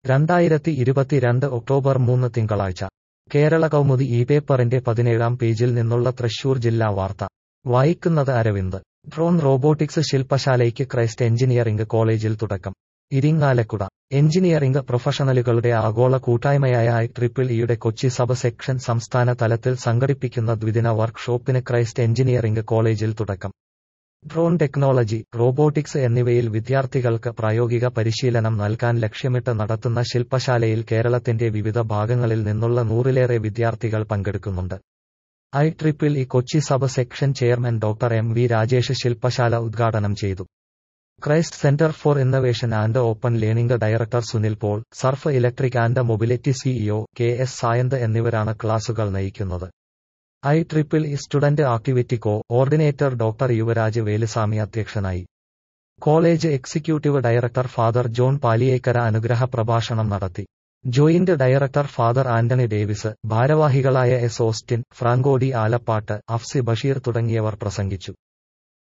രണ്ടായിരത്തി ഇരുപത്തിരണ്ട് ഒക്ടോബർ മൂന്ന് തിങ്കളാഴ്ച കേരള കൗമുദി ഈ പേപ്പറിന്റെ പതിനേഴാം പേജിൽ നിന്നുള്ള തൃശൂർ ജില്ലാ വാർത്ത വായിക്കുന്നത് അരവിന്ദ് ഡ്രോൺ റോബോട്ടിക്സ് ശില്പശാലയ്ക്ക് ക്രൈസ്റ്റ് എഞ്ചിനീയറിംഗ് കോളേജിൽ തുടക്കം ഇരിങ്ങാലക്കുട എഞ്ചിനീയറിംഗ് പ്രൊഫഷണലുകളുടെ ആഗോള കൂട്ടായ്മയായ ഐ ട്രിപ്പിൾ ഇയുടെ കൊച്ചി സബ് സെക്ഷൻ സംസ്ഥാന തലത്തിൽ സംഘടിപ്പിക്കുന്ന ദ്വിദിന വർക്ക്ഷോപ്പിന് ക്രൈസ്റ്റ് എഞ്ചിനീയറിംഗ് കോളേജിൽ തുടക്കം ഡ്രോൺ ടെക്നോളജി റോബോട്ടിക്സ് എന്നിവയിൽ വിദ്യാർത്ഥികൾക്ക് പ്രായോഗിക പരിശീലനം നൽകാൻ ലക്ഷ്യമിട്ട് നടത്തുന്ന ശില്പശാലയിൽ കേരളത്തിന്റെ വിവിധ ഭാഗങ്ങളിൽ നിന്നുള്ള നൂറിലേറെ വിദ്യാർത്ഥികൾ പങ്കെടുക്കുന്നുണ്ട് I triple E Kochi sub section chairman doctor M V Rajesh ശില്പശാല ഉദ്ഘാടനം ചെയ്തു Christ centre for innovation and open learning director Sunil Paul Surf electric and mobility CEO K S Sayanth എന്നിവരാണ് ക്ലാസുകൾ നയിക്കുന്നത് I triple E student activity coordinator doctor Yuvaraj Veluswamy അധ്യക്ഷനായി college executive director father John Paliyekkara അനുഗ്രഹ പ്രഭാഷണം നടത്തി joint director father Antony Davis ഭാരവാഹികളായ S Austin Franco D Alappatt അഫ്സി Basheer തുടങ്ങിയവർ പ്രസംഗിച്ചു